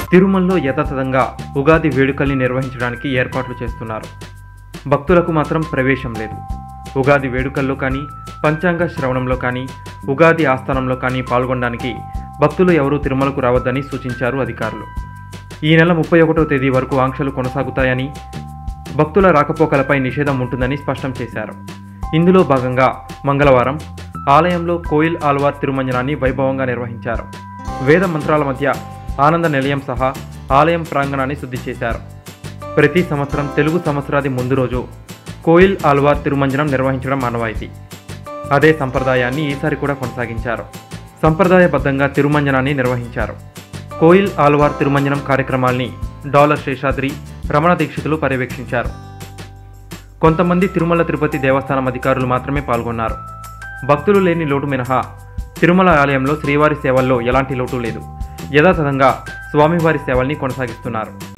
తిరుమలలో యథాతథంగా ఉగాది వేడుకల్ని నిర్వహించడానికి ఏర్పాట్లు చేస్తున్నారు భక్తులకు మాత్రం ప్రవేశం లేదు ఉగాది వేడుకల్లో కానీ పంచాంగ శ్రవణంలో కానీ ఉగాది ఆస్థానంలో కానీ పాల్గొనడానికి భక్తులు ఎవరూ తిరుమలకు రావద్దని సూచించారు అధికారులు ఈ నెల ముప్పై ఒకటో తేదీ వరకు ఆంక్షలు కొనసాగుతాయని భక్తుల రాకపోకలపై నిషేధం ఉంటుందని స్పష్టం చేశారు ఇందులో భాగంగా మంగళవారం ఆలయంలో కోయిల్ ఆల్వార్ తిరుమంజనాన్ని వైభవంగా నిర్వహించారు వేద మంత్రాల మధ్య ఆనంద నిలయం సహా ఆలయం ప్రాంగణాన్ని శుద్ధి చేశారు ప్రతి సంవత్సరం తెలుగు సంవత్సరాది ముందు రోజు కోయిల్ ఆల్వార్ తిరుమంజనం నిర్వహించడం ఆనవాయితీ అదే సంప్రదాయాన్ని ఈసారి కూడా కొనసాగించారు సంప్రదాయబద్ధంగా తిరుమంజనాన్ని నిర్వహించారు కోయిల్ ఆల్వార్ తిరుమంజనం కార్యక్రమాల్ని డాలర్ శేషాద్రి రమణ దీక్షితులు పర్యవేక్షించారు కొంతమంది తిరుమల తిరుపతి దేవస్థానం అధికారులు మాత్రమే పాల్గొన్నారు భక్తులు లేని లోటు మినహా తిరుమల ఆలయంలో శ్రీవారి సేవల్లో ఎలాంటి లోటు లేదు యథాతథంగా స్వామివారి సేవల్ని కొనసాగిస్తున్నారు